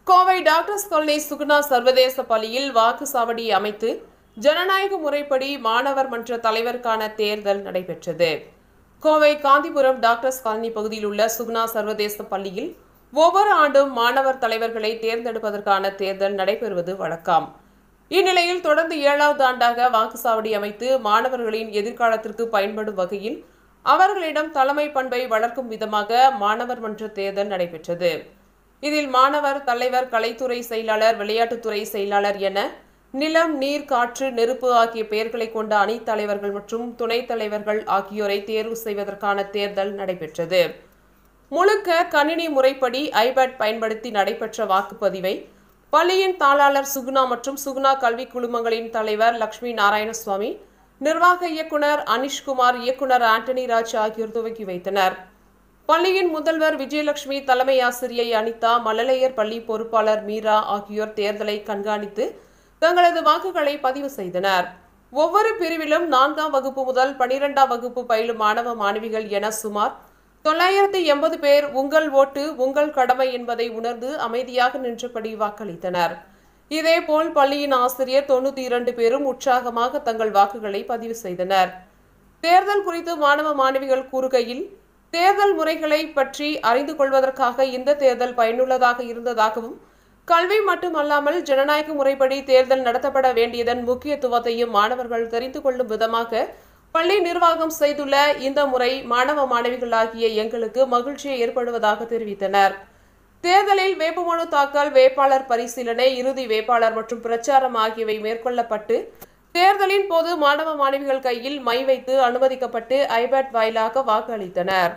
Kovai doctors colony Suguna சர்வதேச பள்ளியில் வாக்குச்சாவடி அமைத்து ஜனநாயக முறைப்படி மாணவர் மன்ற தலைவருக்கான தேர்தல் நடைபெற்றது கோவை காந்திபுரம் டாக்டர்ஸ் காலனி பகுதியில் உள்ள சுகுணா சர்வதேச பள்ளியில் ஒவ்வொரு ஆண்டும் மாணவர் தலைவர்களை தேர்ந்தெடுப்பதற்கான தேர்தல் நடைபெறுவது வழக்கம் இந்நிலையில் தொடர்ந்து ஏழாவது ஆண்டாக வாக்குச்சாவடி அமைத்து மாணவர்களின் எதிர்காலத்திற்கு பயன்படும் வகையில் அவர்களிடம் தலைமை பண்பை வளர்க்கும் விதமாக மாணவர் மன்ற தேர்தல் நடைபெற்றது இதில் மாணவர் தலைவர் கலைத்துறை செயலாளர் விளையாட்டுத்துறை செயலாளர் என நிலம் நீர் காற்று நெருப்பு ஆகிய பெயர்களை கொண்ட அணித் தலைவர்கள் மற்றும் துணைத் தலைவர்கள் ஆகியோரை தேர்வு செய்வதற்கான தேர்தல் நடைபெற்றது முழுக்க கணினி முறைப்படி ஐபேட் பயன்படுத்தி நடைபெற்ற வாக்குப்பதிவை பள்ளியின் தாளாளர் சுகுணா மற்றும் சுகுணா கல்வி குழுமங்களின் தலைவர் லட்சுமி நாராயணசுவாமி நிர்வாக இயக்குனர் அனிஷ்குமார் இயக்குனர் ஆண்டனி ராஜ் ஆகியோர் துவக்கி வைத்தனர் பள்ளியின் முதல்வர் விஜயலட்சுமி தலைமை ஆசிரியை அனிதா மழலையர் பள்ளி பொறுப்பாளர் மீரா ஆகியோர் தேர்தலை கண்காணித்து தங்களது வாக்குகளை பதிவு செய்தனர் ஒவ்வொரு பிரிவிலும் நான்காம் வகுப்பு முதல் பனிரெண்டாம் வகுப்பு பயிலும் மாணவ மாணவிகள் என சுமார் தொள்ளாயிரத்தி எண்பது பேர் உங்கள் ஓட்டு உங்கள் கடமை என்பதை உணர்ந்து அமைதியாக நின்றபடி வாக்களித்தனர் இதேபோல் பள்ளியின் ஆசிரியர் தொண்ணூத்தி இரண்டு பேரும் உற்சாகமாக தங்கள் வாக்குகளை பதிவு செய்தனர் தேர்தல் குறித்து மாணவ மாணவிகள் கூறுகையில் தேர்தல் முறைகளை பற்றி அறிந்து கொள்வதற்காக இந்த தேர்தல் பயனுள்ளதாக இருந்ததாகவும் கல்வி மட்டுமல்லாமல் ஜனநாயக முறைப்படி தேர்தல் நடத்தப்பட வேண்டியதன் முக்கியத்துவத்தையும் மாணவர்கள் தெரிந்து கொள்ளும் விதமாக பள்ளி நிர்வாகம் செய்துள்ள இந்த முறை மாணவ மாணவிகளாகிய எங்களுக்கு மகிழ்ச்சியை ஏற்படுவதாக தெரிவித்தனர் தேர்தலில் வேட்புமனு தாக்கல் வேட்பாளர் பரிசீலனை இறுதி வேட்பாளர் மற்றும் பிரச்சாரம் ஆகியவை மேற்கொள்ளப்பட்டு தேர்தலின் போது மாணவ மாணவிகள் கையில் மை வைத்து அனுமதிக்கப்பட்டு ஐபேட் வாயிலாக வாக்களித்தனர்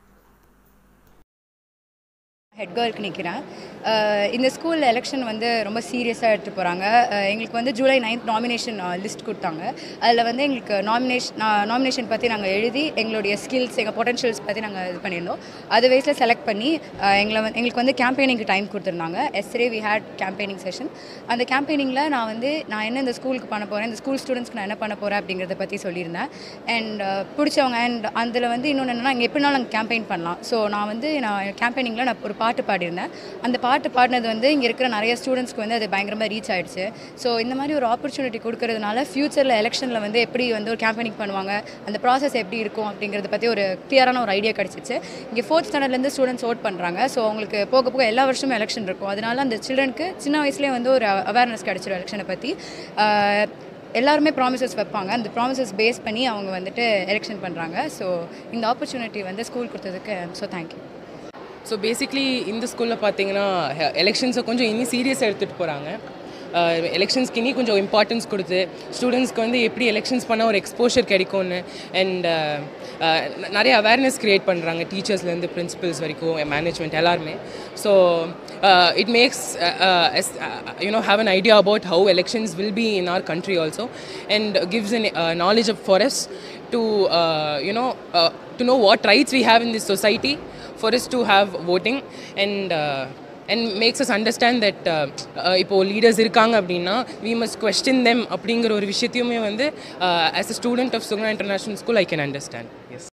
ஹெட் கேர்ளுக்கு நிற்கிறேன் இந்த ஸ்கூல் எலெக்ஷன் வந்து ரொம்ப சீரியஸாக எடுத்து போகிறாங்க எங்களுக்கு வந்து ஜூலை நைன்த் நாமினேஷன் லிஸ்ட் கொடுத்தாங்க அதில் வந்து எங்களுக்கு நாமினேஷன் நாமினேஷன் பற்றி நாங்கள் எழுதி எங்களுடைய ஸ்கில்ஸ் எங்கள் பொட்டன்ஷியல்ஸ் பற்றி நாங்கள் இது பண்ணியிருந்தோம் அது வைஸில் செலக்ட் பண்ணி அஹ், எங்களை வந்து எங்களுக்கு வந்து கேம்பெயினிங்க்கு டைம் கொடுத்துருந்தாங்க எஸ்ரே வி ஹேட் கேம்பெயினிங் செஷன் அந்த கேம்பெயினிங்கில் நான் வந்து நான் என்ன இந்த ஸ்கூலுக்கு பண்ண போகிறேன் இந்த ஸ்கூல் ஸ்டூடெண்ட்ஸ்க்கு நான் என்ன பண்ண போகிறேன் அப்படிங்கிறத பற்றி சொல்லியிருந்தேன் அண்ட் பிடிச்சவங்க அண்ட் அதில் வந்து இன்னொன்று என்னென்னா இங்கே எப்படினாலும் நாங்கள் கேம்பெயின் பண்ணலாம் ஸோ நான் வந்து நான் கேம்பெயினிங்கில் நான் ஒரு பாட்டு பாடியிருந்தேன் அந்த பாட்டு பாடினது வந்து இங்கே இருக்கிற நிறைய ஸ்டூடெண்ட்ஸ்க்கு வந்து அது பயங்கரமாக ரீச் ஆயிடுச்சு ஸோ இந்த மாதிரி ஒரு ஆப்பர்ச்சுனிட்டி கொடுக்கறதுனால ஃப்யூச்சரில் எலெக்ஷனில் வந்து எப்படி வந்து ஒரு கேம்பெயினிங் பண்ணுவாங்க அந்த ப்ராசஸ் எப்படி இருக்கும் அப்படிங்கிறத பற்றி ஒரு கிளியரான ஒரு ஐடியா கிடச்சிச்சு இங்கே ஃபோர்த் ஸ்டாண்டர்ட்லேருந்து ஸ்டூடெண்ட்ஸ் ஓட் பண்ணுறாங்க ஸோ அவங்களுக்கு போக போக எல்லா வருஷமும் எலெக்ஷன் இருக்கும் அதனால அந்த சில்ட்ரனுக்கு சின்ன வயசுலேயே வந்து ஒரு அவேர்னஸ் கிடச்சிரும் எலெக்ஷனை பற்றி எல்லாருமே ப்ராமிசஸ் வைப்பாங்க அந்த ப்ராமிசஸ் பேஸ் பண்ணி அவங்க வந்துட்டு எலெக்ஷன் பண்ணுறாங்க ஸோ இந்த ஆப்பர்ச்சுனிட்டி வந்து ஸ்கூல் கொடுத்ததுக்கு ஸோ தேங்க்யூ ஸோ பேசிக்லி இந்த ஸ்கூலில் பார்த்தீங்கன்னா எலெக்ஷன்ஸை கொஞ்சம் இனி சீரியஸாக எடுத்துகிட்டு போகிறாங்க எலெக்ஷன்ஸ்க்கு இனி கொஞ்சம் இம்பார்ட்டன்ஸ் கொடுத்து ஸ்டூடெண்ட்ஸ்க்கு வந்து எப்படி எலெக்ஷன்ஸ் பண்ணால் ஒரு எக்ஸ்போஷர் கிடைக்கும்னு அண்ட் நிறைய அவேர்னஸ் க்ரியேட் பண்ணுறாங்க டீச்சர்ஸ்லேருந்து பிரின்சிபல்ஸ் வரைக்கும் மேனேஜ்மெண்ட் எல்லாருமே so it makes you know have an idea about how elections will be in our country also and gives an knowledge up for us to you know to know what rights we have in this society for us to have voting and uh, and makes us understand that uh, uh, இப்போ leaders இருக்காங்க அப்படின்னா we must question them அப்படிங்கிற ஒரு விஷயத்தையுமே வந்து uh, as a student of Suguna International School I can understand S